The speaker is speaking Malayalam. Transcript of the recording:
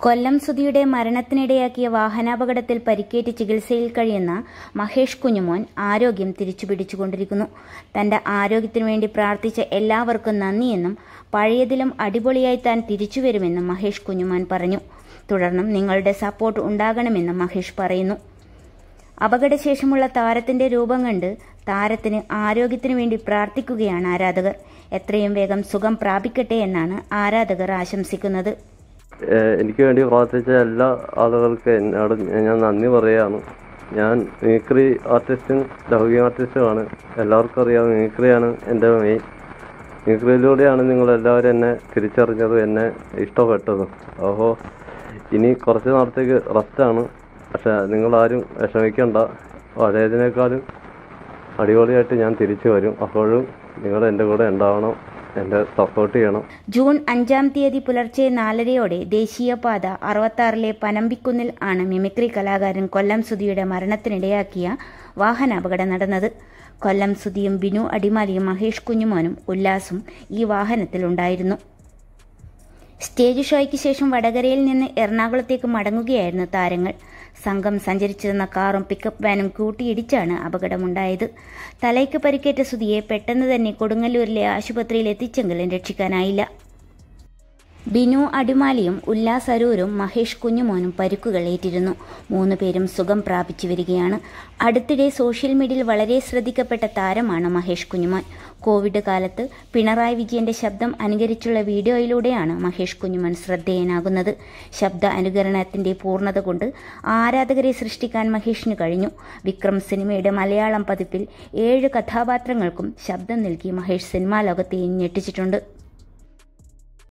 കൊല്ലം സുധിയുടെ മരണത്തിനിടയാക്കിയ വാഹനാപകടത്തിൽ പരിക്കേറ്റ് ചികിത്സയിൽ കഴിയുന്ന മഹേഷ് കുഞ്ഞുമോൻ ആരോഗ്യം തിരിച്ചുപിടിച്ചുകൊണ്ടിരിക്കുന്നു തന്റെ ആരോഗ്യത്തിനു വേണ്ടി പ്രാർത്ഥിച്ച എല്ലാവർക്കും നന്ദിയെന്നും പഴയതിലും അടിപൊളിയായി താൻ തിരിച്ചുവരുമെന്നും മഹേഷ് കുഞ്ഞുമോൻ പറഞ്ഞു തുടർന്നും നിങ്ങളുടെ സപ്പോർട്ട് ഉണ്ടാകണമെന്നും മഹേഷ് പറയുന്നു അപകടശേഷമുള്ള താരത്തിന്റെ രൂപം കണ്ട് താരത്തിന് ആരോഗ്യത്തിനു വേണ്ടി പ്രാർത്ഥിക്കുകയാണ് ആരാധകർ എത്രയും വേഗം സുഖം പ്രാപിക്കട്ടെ എന്നാണ് ആരാധകർ ആശംസിക്കുന്നത് ഏഹ് എനിക്ക് വേണ്ടി പ്രാർത്ഥിച്ച എല്ലാ ആളുകൾക്കും എന്നോട് ഞാൻ നന്ദി പറയുകയാണ് ഞാൻ മിമിക്രി ആർട്ടിസ്റ്റും ഡബിങ് ആർട്ടിസ്റ്റുമാണ് എല്ലാവർക്കും അറിയാം മിമിക്രിയാണ് എൻ്റെ മെയിൻ മിമിക്രിയിലൂടെയാണ് നിങ്ങൾ എല്ലാവരും എന്നെ തിരിച്ചറിഞ്ഞതും എന്നെ ഇഷ്ടപ്പെട്ടതും അപ്പോൾ ഇനി കുറച്ച് നാളത്തേക്ക് റെസ്റ്റാണ് പക്ഷെ നിങ്ങളാരും വിഷമിക്കണ്ട പഴയതിനേക്കാളും അടിപൊളിയായിട്ട് ഞാൻ തിരിച്ചു വരും അപ്പോഴും നിങ്ങൾ എൻ്റെ കൂടെ ഉണ്ടാവണം എൻ്റെ സപ്പോർട്ട് ചെയ്യണം ജൂൺ അഞ്ചാം തീയതി പുലർച്ചെ നാലരയോടെ ദേശീയപാത അറുപത്താറിലെ പനമ്പിക്കുന്നിൽ ആണ് മിമിക്രി കലാകാരൻ കൊല്ലം സുധിയുടെ മരണത്തിനിടയാക്കിയ വാഹനാപകടം നടന്നത് കൊല്ലം സുധിയും ബിനു അടിമാലിയും മഹേഷ് കുഞ്ഞുമോനും ഉല്ലാസും ഈ വാഹനത്തിലുണ്ടായിരുന്നു സ്റ്റേജ് ഷോയ്ക്ക് ശേഷം വടകരയിൽ നിന്ന് എറണാകുളത്തേക്ക് മടങ്ങുകയായിരുന്നു താരങ്ങൾ സംഘം സഞ്ചരിച്ചിരുന്ന കാറും പിക്കപ്പ് വാനും കൂട്ടിയിടിച്ചാണ് അപകടമുണ്ടായത് തലയ്ക്ക് പരിക്കേറ്റ സുധിയെ പെട്ടെന്ന് തന്നെ കൊടുങ്ങല്ലൂരിലെ ആശുപത്രിയിൽ എത്തിച്ചെങ്കിലും രക്ഷിക്കാനായില്ല ബിനു അടിമാലിയും ഉല്ലാസ് അരൂരും മഹേഷ് കുഞ്ഞുമോനും പരുക്കുകൾ ഏറ്റിരുന്നു മൂന്ന് പേരും സുഖം പ്രാപിച്ചു വരികയാണ് അടുത്തിടെ സോഷ്യൽ മീഡിയയിൽ വളരെ ശ്രദ്ധിക്കപ്പെട്ട താരമാണ് മഹേഷ് കുഞ്ഞുമോൻ കോവിഡ് കാലത്ത് പിണറായി വിജയന്റെ ശബ്ദം അനുകരിച്ചുള്ള വീഡിയോയിലൂടെയാണ് മഹേഷ് കുഞ്ഞുമോൻ ശ്രദ്ധേയനാകുന്നത് ശബ്ദ അനുകരണത്തിന്റെ പൂർണ്ണത കൊണ്ട് ആരാധകരെ സൃഷ്ടിക്കാൻ മഹേഷിന് കഴിഞ്ഞു വിക്രം സിനിമയുടെ മലയാളം പതിപ്പിൽ ഏഴ് കഥാപാത്രങ്ങൾക്കും ശബ്ദം നൽകി മഹേഷ് സിനിമാ ലോകത്തെയും ഞെട്ടിച്ചിട്ടുണ്ട്